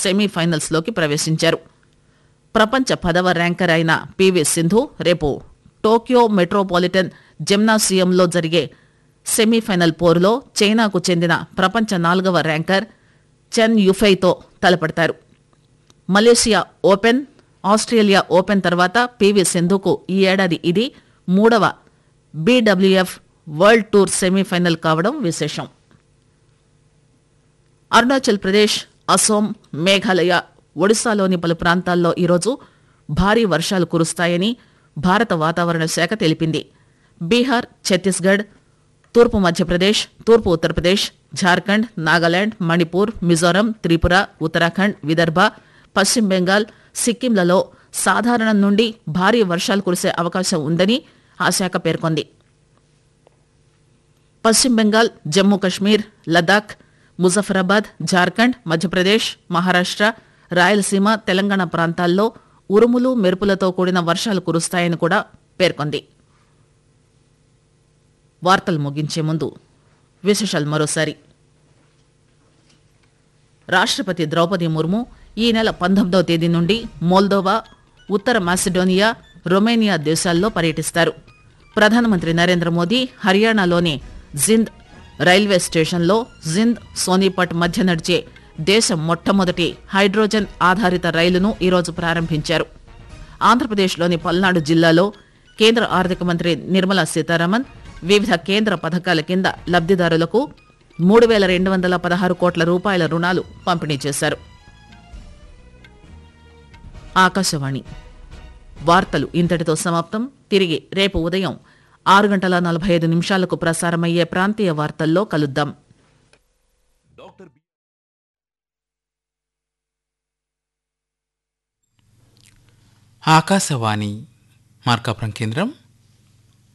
సెమీఫైనల్స్లోకి ప్రవేశించారు ప్రపంచ పదవ ర్యాంకర్ అయిన పివి సింధు రేపు టోక్యో మెట్రోపాలిటన్ జిమ్నాసియంలో జరిగే సెమీఫైనల్ పోరులో చైనాకు చెందిన ప్రపంచ నాలుగవ ర్యాంకర్ చెన్ యుఫైతో తలపడతారు మలేషియా ఓపెన్ ఆస్ట్రేలియా ఓపెన్ తర్వాత పివి సింధుకు ఈ ఏడాది ఇది మూడవ బీడబ్ల్యూఎఫ్ వరల్డ్ టూర్ సెమీఫైనల్ కావడం విశేషం అరుణాచల్ ప్రదేశ్ అసోం మేఘాలయ ఒడిశాలోని పలు ప్రాంతాల్లో ఈరోజు భారీ వర్షాలు కురుస్తాయని భారత వాతావరణ శాఖ తెలిపింది బీహార్ ఛత్తీస్గఢ్ తూర్పు మధ్యప్రదేశ్ తూర్పు ఉత్తరప్రదేశ్ ఝార్ఖండ్ నాగాలాండ్ మణిపూర్ మిజోరం త్రిపుర ఉత్తరాఖండ్ విదర్భ పశ్చిమ బెంగాల్ సిక్కింలలో సాధారణం నుండి భారీ వర్షాలు కురిసే అవకాశం ఉందని ఆ శాఖ పేర్కొంది పశ్చిమ బెంగాల్ జమ్మూ కశ్మీర్ లదాఖ్ ముజఫరాబాద్ జార్ఖండ్ మధ్యప్రదేశ్ మహారాష్ట్ర రాయలసీమ తెలంగాణ ప్రాంతాల్లో ఉరుములు మెరుపులతో కూడిన వర్షాలు కురుస్తాయని కూడా పేర్కొంది వార్తలు ముగించే ముందు విశేషాలు మరోసారి రాష్ట్రపతి ద్రౌపది ముర్ము ఈ నెల పంతొమ్మిదవ తేదీ నుండి మోల్దోవా ఉత్తర మాసిడోనియా రొమేనియా దేశాల్లో పర్యటిస్తారు ప్రధానమంత్రి నరేంద్ర మోదీ హర్యానాలోని జింద్ రైల్వే స్టేషన్లో జింద్ సోనీపట్ మధ్య నడిచే దేశ మొట్టమొదటి హైడ్రోజన్ ఆధారిత రైలును ఈరోజు ప్రారంభించారు ఆంధ్రప్రదేశ్లోని పల్నాడు జిల్లాలో కేంద్ర ఆర్థిక మంత్రి నిర్మలా సీతారామన్ వివిధ కేంద్ర పథకాల కింద లబ్దిదారులకు మూడు వేల రెండు వందల పదహారు కోట్ల రూపాయల రుణాలు పంపిణీ చేశారు ఆకాశవాణి వార్తలు ఇంతటితో సమాప్తం తిరిగి రేపు ఉదయం ఆరు గంటల నలభై ఐదు నిమిషాలకు ప్రసారమయ్యే ప్రాంతీయ వార్తల్లో కలుద్దాం ఆకాశవాణి మార్కాపురం కేంద్రం